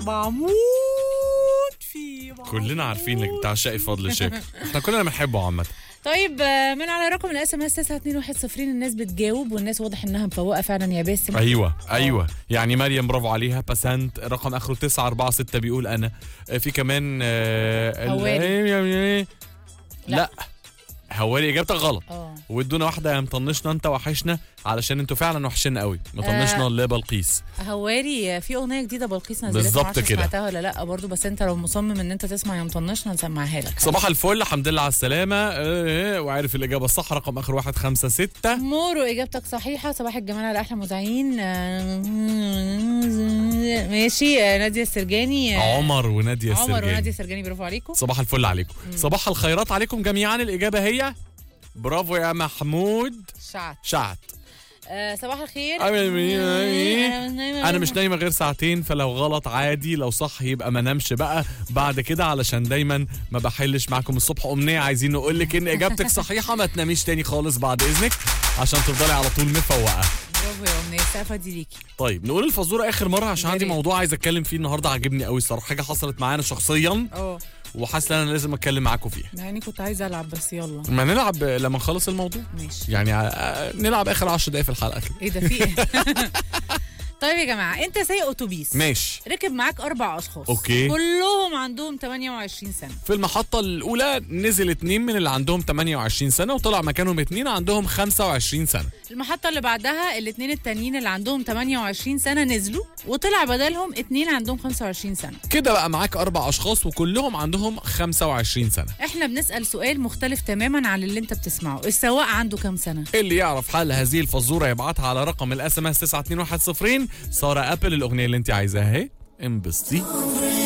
بموت فيه بموت. كلنا عارفين انك بتعشقي فضل شاكر احنا كلنا بنحبه عامه طيب آه، من على رقم الاس ام اس 921 الناس بتجاوب والناس واضح انها مفوقه فعلا يا باسم ايوه ايوه يعني مريم برافو عليها بسنت رقم اخره 946 بيقول انا آه، في كمان آه، ال- هواري. لا هواري اجابتك غلط اه وادونا واحده يا مطنشنا انت وحشنا علشان انتوا فعلا وحشنا قوي مطنشنا آه. اللي بلقيس هواري آه، في اغنيه جديده بلقيس نزلتها بالظبط معرفش كده. سمعتها ولا لا برضو بس انت لو مصمم ان انت تسمع يا مطنشنا نسمعها لك صباح الفل الحمد لله على السلامه آه، آه، وعارف الاجابه الصح رقم اخر 156 مورو اجابتك صحيحه صباح الجمال على احلى مذيعين آه، ماشي آه، ناديه السرجاني آه، عمر وناديه عمر وناديه السرجاني السرجاني برافو عليكم صباح الفل عليكم صباح الخيرات عليكم جميعا الاجابه هي برافو يا محمود شعت شعت آه، صباح الخير انا مش نايمه غير ساعتين فلو غلط عادي لو صح يبقى ما نامش بقى بعد كده علشان دايما ما بحلش معاكم الصبح امنيه عايزين نقول لك ان اجابتك صحيحه ما تناميش تاني خالص بعد اذنك عشان تفضلي على طول مفوقه برافو يا امنيه السقفه دي ليكي طيب نقول الفزوره اخر مره عشان يا عندي ريت. موضوع عايز اتكلم فيه النهارده عاجبني قوي الصراحه حاجه حصلت معانا شخصيا اه وحاسس ان انا لازم اتكلم معاكم فيها يعني كنت عايزه العب بس يلا ما نلعب لما نخلص الموضوع ماشي يعني آه، نلعب اخر 10 دقايق في الحلقه كده ايه ده في ايه طيب يا جماعه انت سايق اتوبيس ماشي ركب معاك اربع اشخاص أوكي. كلهم عندهم 28 سنه في المحطة الأولى نزل اتنين من اللي عندهم 28 سنة وطلع مكانهم اتنين عندهم 25 سنة المحطه اللي بعدها الاثنين التانيين اللي عندهم 28 سنه نزلوا وطلع بدلهم اتنين عندهم 25 سنه كده بقى معاك أربع أشخاص وكلهم عندهم 25 سنة احنا بنسال سؤال مختلف تماما عن اللي انت بتسمعه السواق عنده كام سنه اللي يعرف حل هذه الفزورة يبعتها على رقم الاس ام اس 92110 سارة أبل الأغنية اللي أنت عايزاها اهي انبسطي